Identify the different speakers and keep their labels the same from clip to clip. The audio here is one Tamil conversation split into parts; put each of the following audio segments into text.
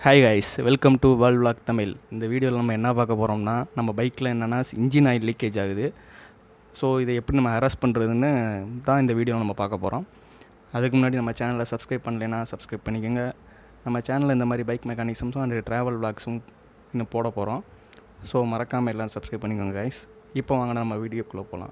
Speaker 1: hi guys welcome to world vlog Tamil இந்த வீடியோவில் நம்ம என்ன பார்க்க போகிறோம்னா நம்ம பைக்கில் என்னென்னா இன்ஜின் ஆயில் லீக்கேஜ் ஆகுது ஸோ இதை எப்படி நம்ம ஹராஸ் பண்ணுறதுன்னு தான் இந்த வீடியோ நம்ம பார்க்க போகிறோம் அதுக்கு முன்னாடி நம்ம சேனலை சப்ஸ்கிரைப் பண்ணலைன்னா சப்ஸ்கிரைப் பண்ணிக்கோங்க நம்ம சேனலில் இந்த மாதிரி பைக் மெக்கானிக்ஸும் அண்ட் ட்ராவல் vlogsம் இன்னும் போட போகிறோம் ஸோ மறக்காமல் எல்லாம் சப்ஸ்கிரைப் பண்ணிக்கோங்க கைஸ் இப்போ வாங்க நம்ம வீடியோக்குள்ளே போகலாம்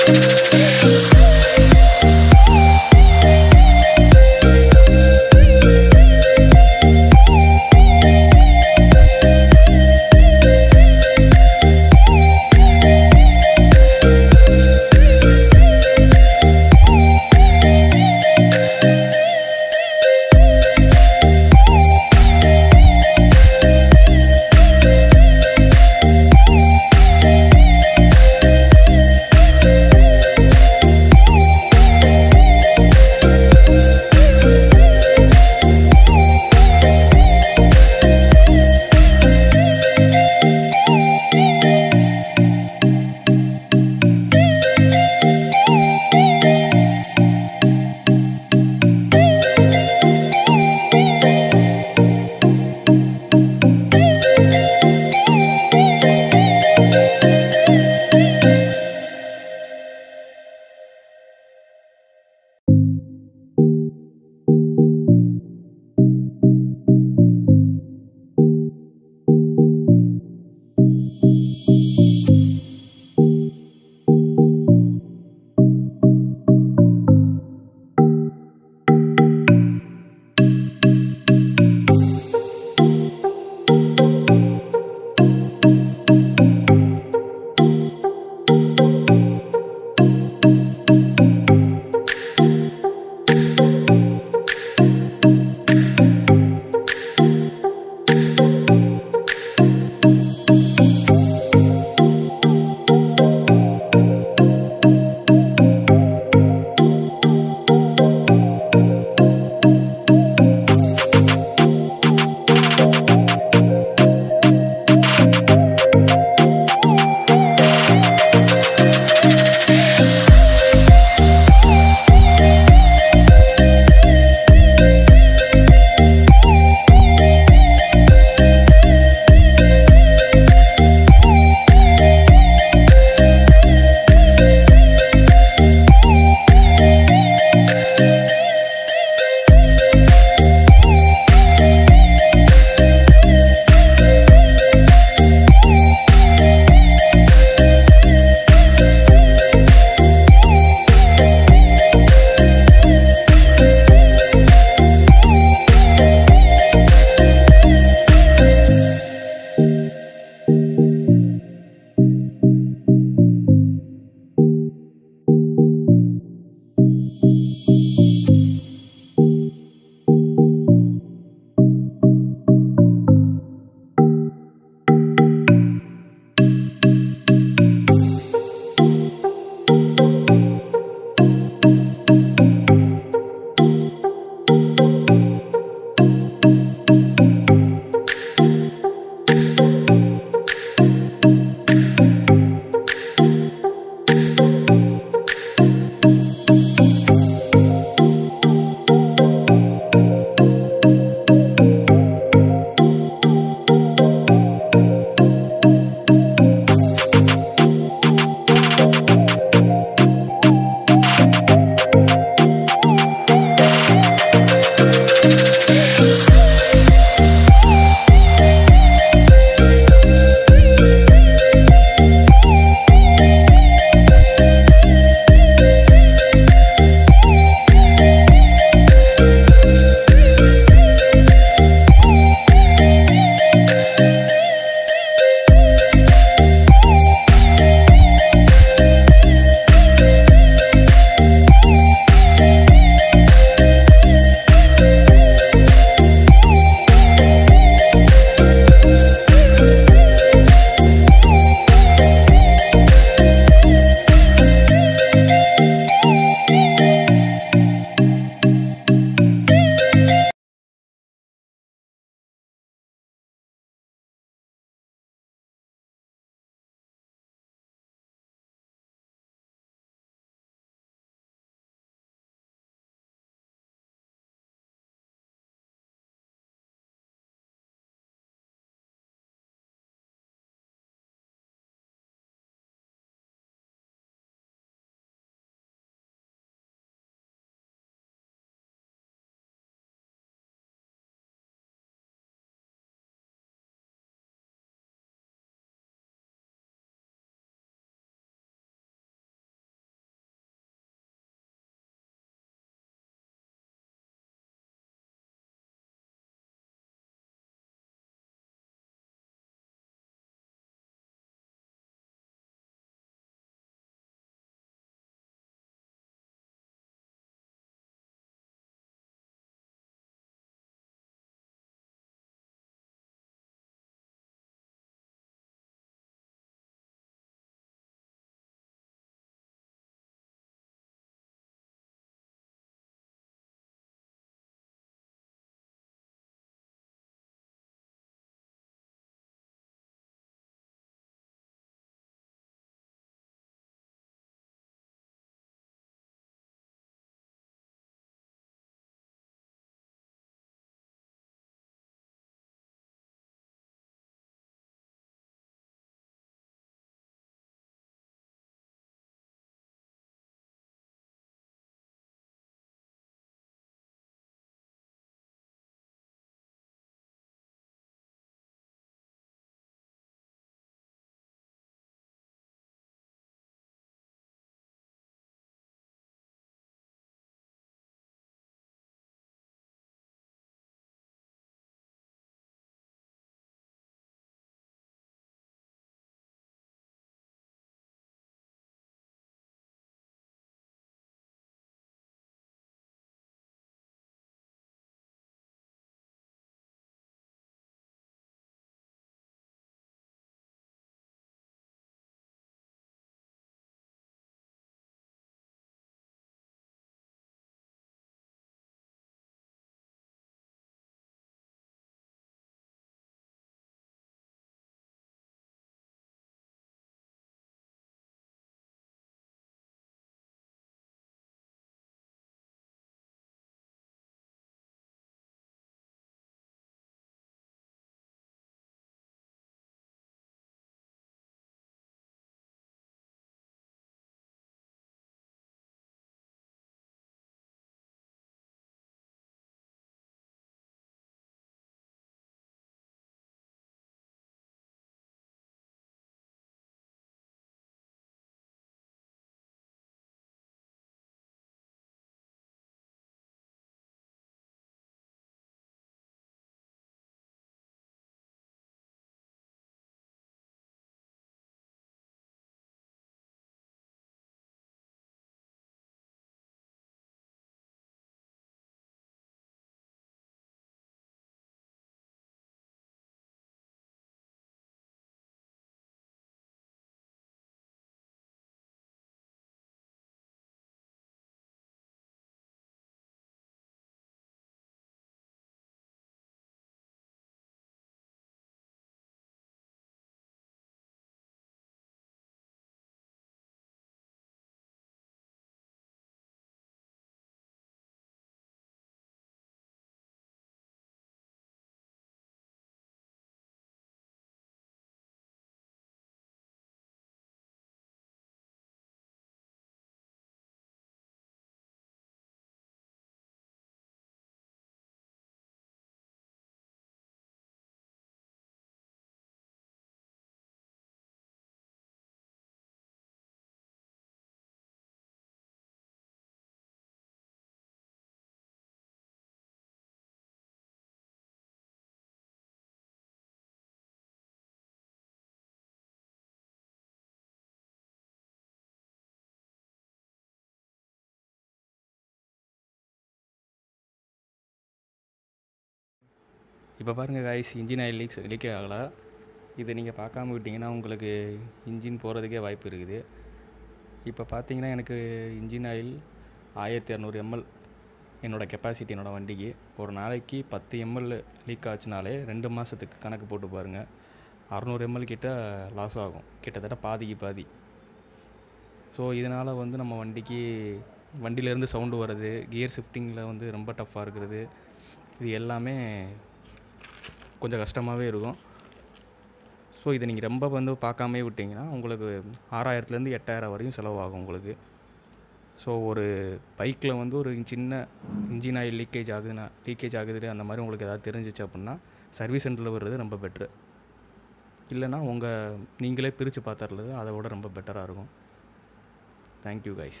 Speaker 1: இப்போ பாருங்கள் காய்ஸ் இன்ஜின் ஆயில் லீக்ஸ் லீக்கே ஆகலை இதை நீங்கள் பார்க்காம விட்டிங்கன்னா உங்களுக்கு இன்ஜின் போகிறதுக்கே வாய்ப்பு இருக்குது இப்போ பார்த்தீங்கன்னா எனக்கு இன்ஜின் ஆயில் ஆயிரத்தி இரநூறு எம்எல் என்னோடய கெப்பாசிட்டி என்னோடய வண்டிக்கு ஒரு நாளைக்கு பத்து எம்எல் லீக் ஆச்சுனாலே ரெண்டு மாதத்துக்கு கணக்கு போட்டு பாருங்கள் அறநூறு எம்எல் கிட்ட லாஸ் ஆகும் கிட்டத்தட்ட பாதிக்கு பாதி ஸோ இதனால் வந்து நம்ம வண்டிக்கு வண்டியிலேருந்து சவுண்டு வர்றது கியர் ஷிஃப்டிங்கில் வந்து ரொம்ப டஃப்பாக இருக்கிறது இது எல்லாமே கொஞ்சம் கஷ்டமாகவே இருக்கும் ஸோ இதை நீங்கள் ரொம்ப வந்து பார்க்காமே விட்டிங்கன்னா உங்களுக்கு ஆறாயிரத்துலேருந்து எட்டாயிரம் வரையும் செலவாகும் உங்களுக்கு ஸோ ஒரு பைக்கில் வந்து ஒரு சின்ன இன்ஜின் ஆயில் லீக்கேஜ் ஆகுதுன்னா லீக்கேஜ் ஆகுது அந்த மாதிரி உங்களுக்கு ஏதாவது தெரிஞ்சிச்சு அப்படின்னா சர்வீஸ் சென்டரில் வர்றது ரொம்ப பெட்ரு இல்லைன்னா உங்கள் நீங்களே பிரித்து பார்த்துறது அதை விட ரொம்ப பெட்டராக இருக்கும் தேங்க்யூ கைஸ்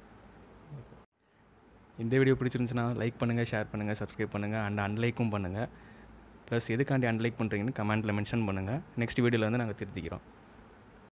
Speaker 1: இந்த வீடியோ பிடிச்சிருந்துச்சுன்னா லைக் பண்ணுங்கள் ஷேர் பண்ணுங்கள் சப்ஸ்கிரைப் பண்ணுங்கள் அண்ட் அன்லைக்கும் பண்ணுங்கள் ப்ளஸ் எதுக்காண்டி அன்லைக் பண்ணுறீங்கன்னு கமெண்ட்டில் மென்ஷன் பண்ணுங்கள் நெக்ஸ்ட் வீடியோவில் வந்து நாங்கள் திருத்திக்கிறோம்